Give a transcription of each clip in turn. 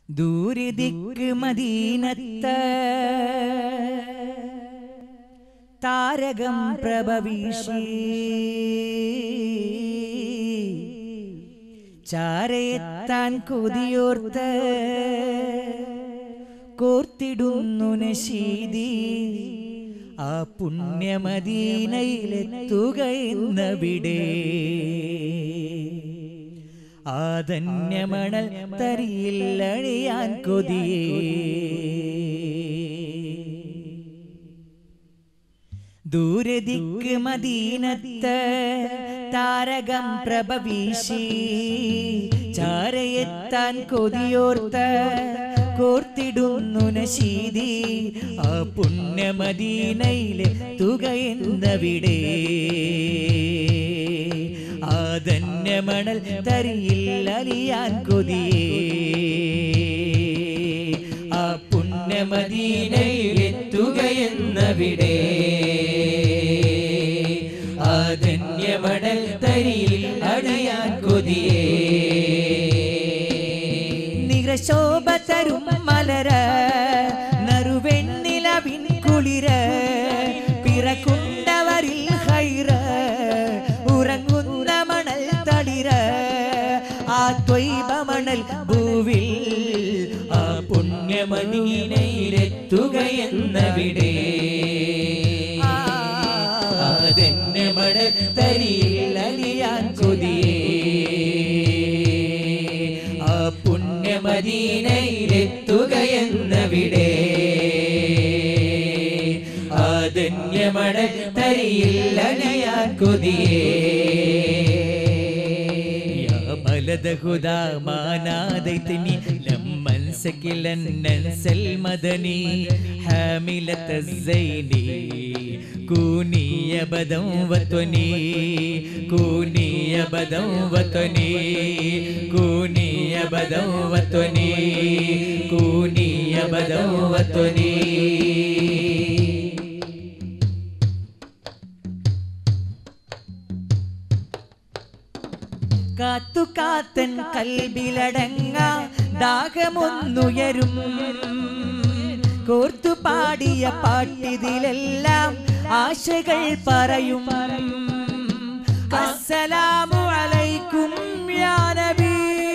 ദൂരെ ദിക്ക് മദീനത്ത് താരകം പ്രഭവീഷി ചാരയെത്താൻ കൊതിയോർത്ത് കോർത്തിടുന്നു നശീതി ആ പുണ്യമദീനയിലെത്തുക എന്നവിടെ ആതന്യമണൽ തരിയിൽ അണിയാൻ കൊതിയേ ദൂരെ ദിക്ക് മദീനത്ത് താരകം പ്രഭവീശി ചാരയെത്താൻ കൊതിയോർത്ത് കോർത്തിടുന്നു നശീതി ആ പുണ്യമദീനയിലെ തുക എന്നവിടെ ആതന്യമണൽ തരിയിൽ അലിയാൻ കൊതിയേ ആ പുണ്യമദീനയിലെത്തുകയെന്നവിടെ ആധന്യമടൽ തരിയിൽ അടയാൻ കൊതിയേ നിറശോഭ തരും മലര നറുവെണ്ണിലവിൻ കുളിര പിറക്കുണ്ടവരിൽ ഹൈറ ഉറങ്ങുന്ന മണൽ തളിര ആ ത്വൈബ മണൽ ഭൂവിൽ ആ പുണ്യമദീനയിലെത്തുകയെന്നവിടെ അതെന്നെ മട തരിയിൽ അലിയാൻ കൊതിയേ ആ പുണ്യമദീനയിലെത്തുകയെന്നവിടെ ആദന്യമട തരിയിൽ അലിയാൻ കൊതിയേ يا بلد هدى ما ناديتني لما انسك لن ننسى المدني حاملة الزين كوني أبدا وطني كوني أبدا وطني كوني أبدا وطني كوني أبدا وطني കാത്തു കാത്തൻ കൽബിലടങ്ങ ദാഹമൊന്നുയരും കോർത്തു പാടിയ പാട്ടിതിലെല്ലാം ആശകൾ പറയും അസ്സലാമു അലൈക്കും യാ നബി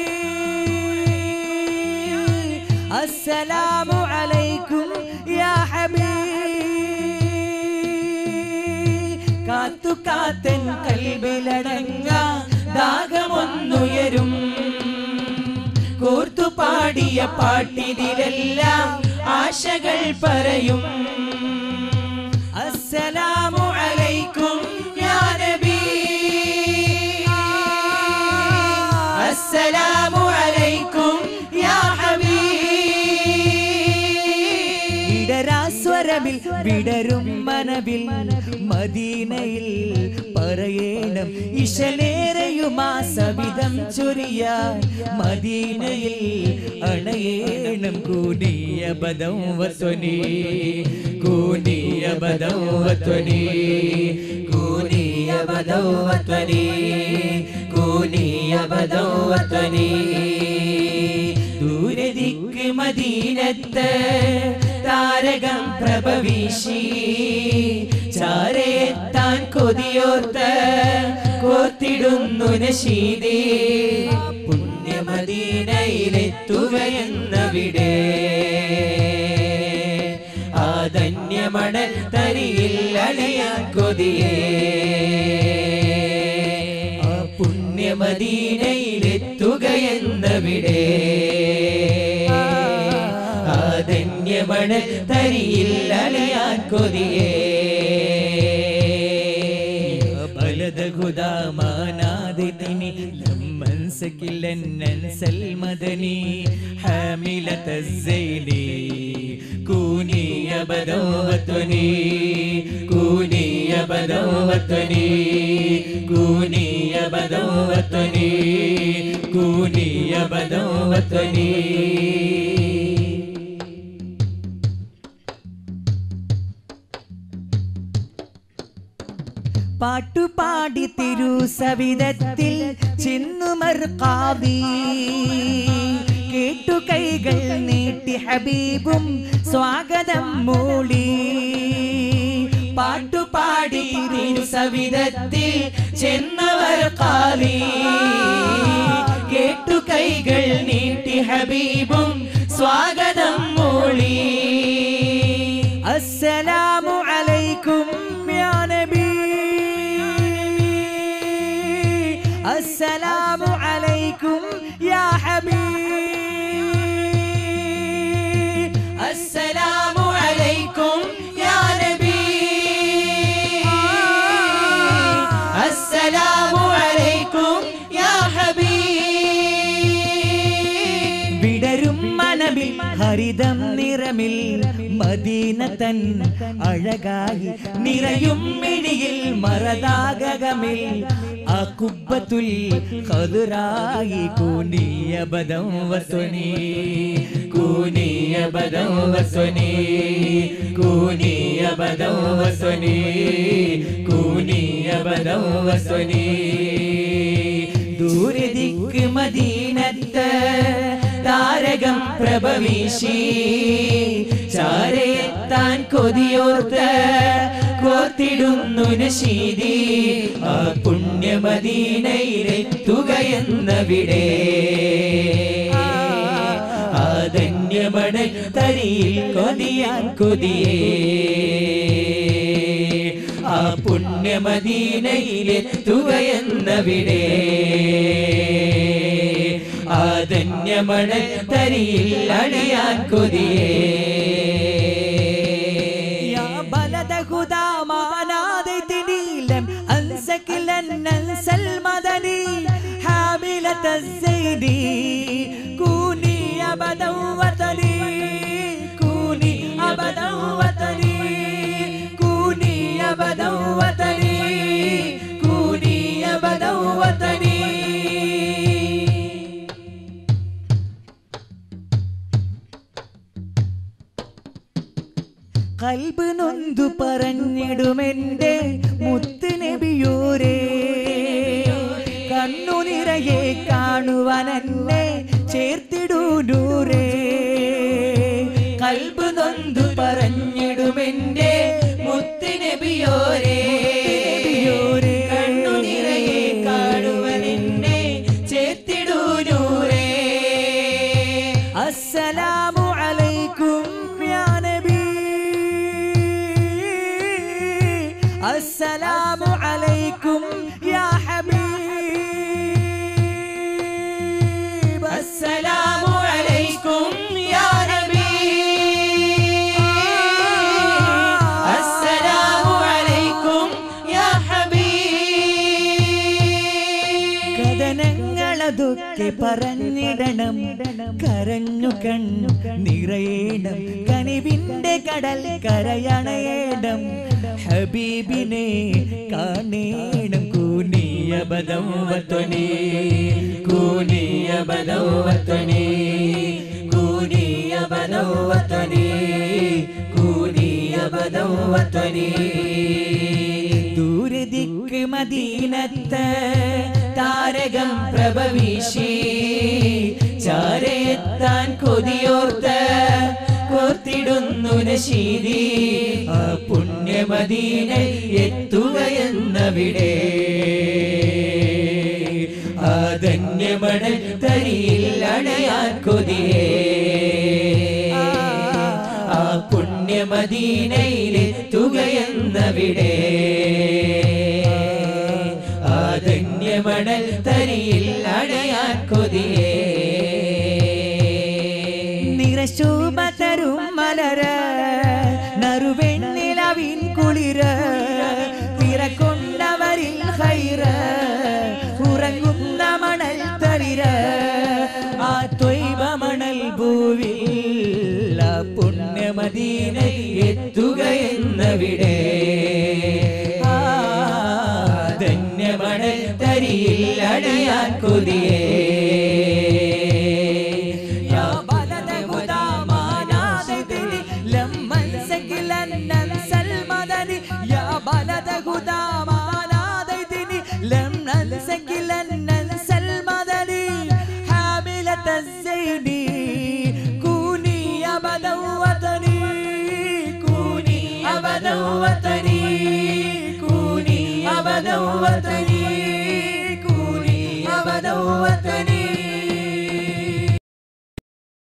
അസ്സലാമു അലൈക്കും യാ ഹബീബ് കാത്തു കാത്തൻ കൽബിലടങ്ങ ദാഹമൊന്നുയരും കോർത്തു പാടിയ പാട്ടിതിലെല്ലാം ആശകൾ പറയും അസ്സലാമു അലൈക്കും യാ നബി അസ്സലാമു അലൈക്കും യാ ഇടരാസ്വരമിൽ വിടരും മനവിൽ മദീനയിൽ പറയണം ഇശലേറയുമാ സവിധം ചൊരിയാൻ മദീനയിൽ അണയേണം കൂടിയ ബദം വത്വനി കൂടിയ ബദം വത്വനി കൂടിയ ബദം വത്വനി കൂടിയ ബദം വത്വനി ദൂരെ ദിക്ക് മദീനത്ത് താരകം പ്രഭവീശി ചാരയെത്താൻ കൊതിയോർത്ത് കോർത്തിടുന്നു നശീതി പുണ്യമദീനയിലെത്തുകയെന്നവിടെ ആധന്യമണ തരിയിൽ അണയാൻ കൊതിയേ ആ പുണ്യമദീനയിലെത്തുകയെന്നവിടെ ആധന്യമണ തരിയിൽ അലയാൻ കൊതിയേ بلد هدى ما نادتني لما انسك لن ننسى المدني حاملة الزين كوني يا بدوتني كوني يا بدوتني كوني يا بدوتني كوني يا بدوتني പാട്ടുപാടി തിരുസവിധത്തിൽ ചെന്നുമർ കാവി കേട്ടു കൈകൾ നീട്ടി ഹബീബും സ്വാഗതം മൂളി പാട്ടുപാടി സവിധത്തിൽ ചെന്നവർ കാലി കേട്ടു കൈകൾ നീട്ടി ഹബീബും സ്വാഗതം മൂളി അസ്സലാമു അലൈക്കും യാ നബി അസ്സലാമു അലൈക്കും യാ ഹബീബ് അസ്സലാമു അലൈക്കും യാ നബി അസ്സലാമു അലൈക്കും യാ ഹബീബ് വിടരും മനമിൽ ഹരിതം നിറമിൽ മദീന തൻ അഴകായി നിറയും മിഴിയിൽ മറതാകമിൽ അക്കുബത്തുൽ ഖദറായി കൂനിയ ബദം വസ്വനി കൂനിയ ബദം വസ്വനി കൂനിയ ബദം വസ്വനി കൂനിയ ബദം വസ്വനി ദൂരെ ദിക്ക് മദീനത്ത് താരകം പ്രഭവീശി ചാരയെത്താൻ കൊതിയോർത്ത് കോർത്തിടുന്നു നശീതി ആ പുണ്യമദീനയിലെത്തുകയെന്നവിടെ ആദന്യമണ തരിയിൽ കൊതിയാൻ കൊതിയേ ആ പുണ്യമദീനയിലെത്തുകയെന്നവിടെ ആദന്യമണ തരിയിൽ അണിയാൻ കൊതിയേ يا بلد هدى ما ناديتني لم أنسك لن أنسى المدني حاملة الزين كوني أبدا وطني كوني أبدا وطني كوني أبدا وطني كوني أبدا وطني കൽബ് നൊന്തു പറഞ്ഞിടുമെന്റെ മുത്ത് നബിയോരേ കണ്ണു നിറയെ കാണുവാൻ എന്നെ ചേർത്തിടൂരേ കൽബ് നൊന്തു പറഞ്ഞിടുമെന്റെ മുത്ത് നബിയോരേ കണ്ണു നിറയെ കാണുവാൻ എന്നെ ചേർത്തിടൂരേ അസ്സലാമു അലൈക്കും യാ നബി അസ്സലാമു അലൈക്കും യാ ഹബീബ് അസ്സലാമു അലൈക്കും യാ ഹബീബ് അസ്സലാമു അലൈക്കും യാ ഹബീബ് കഥനങ്ങളതൊക്കെ പറഞ്ഞിടണം കരഞ്ഞു കണ്ണു നിറയേണം കനിവിന്റെ കടൽ കരയണയേണം ഹബീബിനെ കാണേണം കൂനിയ ബദൗവത്വനി കൂനിയ ബദൗവത്വനി കൂനിയ ബദൗവത്വനി കൂനിയ ബദൗവത്വനി ദൂരെ ദിക്ക് മദീനത്ത് താരകം പ്രഭവീശി ചാരയെത്താൻ കൊതിയോർത്ത് കോർത്തിടുന്നു നശീതി ആ പുണ്യമദീന എത്തുകയെന്നവിടെ ആ ധന്യമണൽ തരിയിൽ അണയാൻ കൊതിയേ ആ പുണ്യമദീനയിലെത്തുകയെന്നവിടെ ആ ധന്യമണൽ തരിയിൽ അണയാൻ കൊതിയേ നിറശോഭ തരും മലര നറുവെണ്ണിലവിൻ കുളിര പിറക്കൊണ്ടവരിൽ ഹൈറ ഉറങ്ങുന്ന മണൽ തളിര ആ ത്വൈവ മണൽ ഭൂവിൽ ആ പുണ്യമദീന എത്തുകയെന്നവിടെ ആ ധന്യമണൽ തരിയിൽ അടയാൻ കൊതിയേ يا بلد هدى ما ناديتني لما انسك لن ننسى المدني يا بلد هدى ما ناديتني لم ننسك لن ننسى المدني حاملة الزين أبدا وطني كوني أبدا وطني كوني أبدا وطني